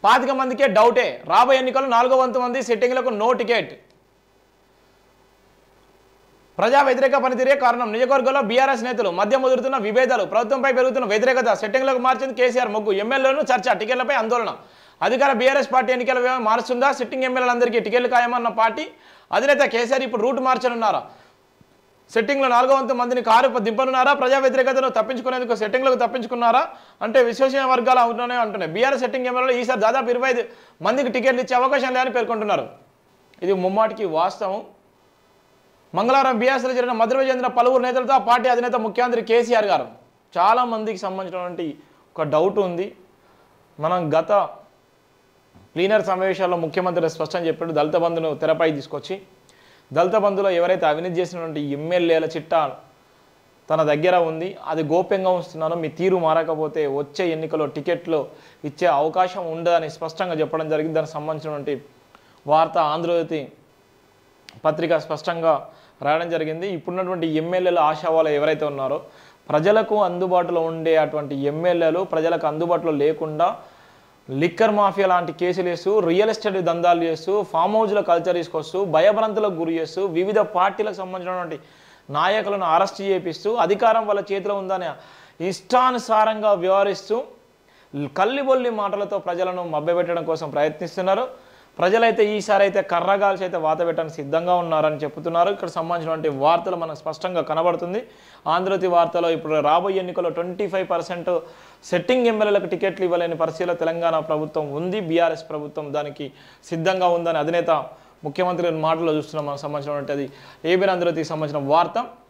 పాతిక మందికే డౌటే రాబోయే ఎన్నికలు నాలుగో వంతు మంది సిట్టింగ్లకు నో టికెట్ ప్రజా వ్యతిరేక పనితీరే కారణం నియోజకవర్గంలో బీఆర్ఎస్ నేతలు మధ్య ముదురుతున్న విభేదాలు ప్రభుత్వంపై పెరుగుతున్న వ్యతిరేకత సెట్టింగ్లకు మార్చింది కేసీఆర్ మొగ్గు ఎమ్మెల్యేలను చర్చ టికెట్లపై ఆందోళన అధికార బీఆర్ఎస్ పార్టీ ఎన్నికల వ్యవహారం మారుస్తుందా సిట్టింగ్ ఎమ్మెల్యేలందరికీ టికెట్లు ఖాయమన్న పార్టీ అధినేత కేసీఆర్ ఇప్పుడు రూట్ మార్చనున్నారా సెట్టింగ్లో నాలుగో వంతు మందిని కారు దింపనున్నారా ప్రజా వ్యతిరేకతను తప్పించుకునేందుకు సెట్టింగ్లకు తప్పించుకున్నారా అంటే విశ్వసనీయ వర్గాలు అవుతున్నాయి అంటున్నాయి బీఆర్ఎస్ సెట్టింగ్ ఎమ్మెల్యేలు ఈసారి దాదాపు ఇరవై ఐదు మందికి టికెట్లు ఇచ్చే అవకాశం లేదని పేర్కొంటున్నారు ఇది ముమ్మాటికి వాస్తవం మంగళవారం బీఆర్ఎస్లో జరిగిన మధురై చెందిన పలువురు నేతలతో ఆ పార్టీ అధినేత ముఖ్యమంత్రి కేసీఆర్ గారు చాలా మందికి సంబంధించినటువంటి ఒక డౌట్ ఉంది మనం గత ప్లీనర్ సమావేశాల్లో ముఖ్యమంత్రి స్పష్టం చెప్పాడు దళిత బంధును తెరపై తీసుకొచ్చి దళిత బంధులో ఎవరైతే అవినీతి చేసినటువంటి ఎమ్మెల్యేల చిట్టా తన దగ్గర ఉంది అది గోప్యంగా ఉంచుతున్నారో మీ తీరు మారకపోతే వచ్చే ఎన్నికల్లో టికెట్లు ఇచ్చే అవకాశం ఉండదని స్పష్టంగా చెప్పడం జరిగింది దానికి సంబంధించినటువంటి వార్త ఆంధ్రజ్యోతి పత్రిక స్పష్టంగా రాయడం జరిగింది ఇప్పుడున్నటువంటి ఎమ్మెల్యేల ఆశావాలు ఎవరైతే ఉన్నారో ప్రజలకు అందుబాటులో ఉండే అటువంటి ఎమ్మెల్యేలు ప్రజలకు అందుబాటులో లేకుండా లిక్కర్ మాఫియా లాంటి కేసులు వేస్తూ రియల్ ఎస్టేట్ దందాలు చేస్తూ ఫామ్ హౌస్ల కల్చర్ తీసుకొస్తూ భయభ్రాంతులకు గురి చేస్తూ వివిధ పార్టీలకు సంబంధించినటువంటి నాయకులను అరెస్ట్ చేపిస్తూ అధికారం వాళ్ళ చేతిలో ఉందని ఇష్టానుసారంగా వ్యవహరిస్తూ కల్లిబొల్లి మాటలతో ప్రజలను మభ్యపెట్టడం కోసం ప్రయత్నిస్తున్నారు ప్రజలైతే ఈసారి అయితే కర్రగాల్చి అయితే వాత పెట్టడానికి సిద్ధంగా ఉన్నారని చెప్తున్నారు ఇక్కడ సంబంధించినటువంటి వార్తలు మనకు స్పష్టంగా కనబడుతుంది ఆంధ్రజ్యోతి వార్తలో ఇప్పుడు రాబోయే ఎన్నికల్లో ట్వంటీ ఫైవ్ పర్సెంట్ సెట్టింగ్ ఎమ్మెల్యేలకు టికెట్లు ఇవ్వలేని పరిస్థితిలో తెలంగాణ ప్రభుత్వం ఉంది బీఆర్ఎస్ ప్రభుత్వం దానికి సిద్ధంగా ఉందని అధినేత ముఖ్యమంత్రి మాటలో చూస్తున్నాం మనకు సంబంధించినటువంటి అది ఏబీ ఆంధ్రజ్యోతికి సంబంధించిన వార్త